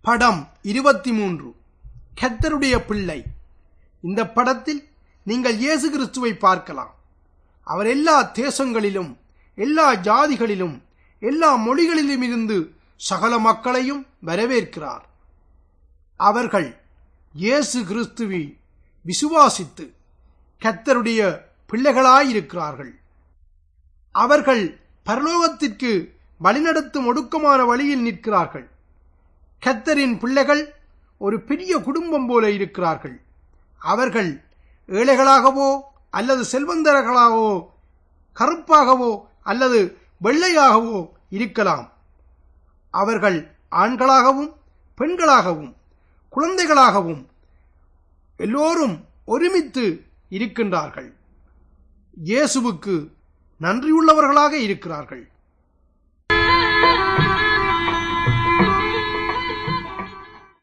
படம் இருபத்தி மூன்று கத்தருடைய பிள்ளை இந்த படத்தில் நீங்கள் இயேசு கிறிஸ்துவை பார்க்கலாம் அவர் எல்லா தேசங்களிலும் எல்லா ஜாதிகளிலும் எல்லா மொழிகளிலும் இருந்து சகல மக்களையும் வரவேற்கிறார் அவர்கள் இயேசு கிறிஸ்துவை விசுவாசித்து கத்தருடைய பிள்ளைகளாயிருக்கிறார்கள் அவர்கள் பரலோகத்திற்கு வழிநடத்தும் ஒடுக்கமான வழியில் நிற்கிறார்கள் கத்தரின் பிள்ளைகள் ஒரு பெரிய குடும்பம் போல இருக்கிறார்கள் அவர்கள் ஏழைகளாகவோ அல்லது செல்வந்தர்களாகவோ கருப்பாகவோ அல்லது வெள்ளையாகவோ இருக்கலாம் அவர்கள் ஆண்களாகவும் பெண்களாகவும் குழந்தைகளாகவும் எல்லோரும் ஒருமித்து இருக்கின்றார்கள் இயேசுவுக்கு நன்றியுள்ளவர்களாக இருக்கிறார்கள்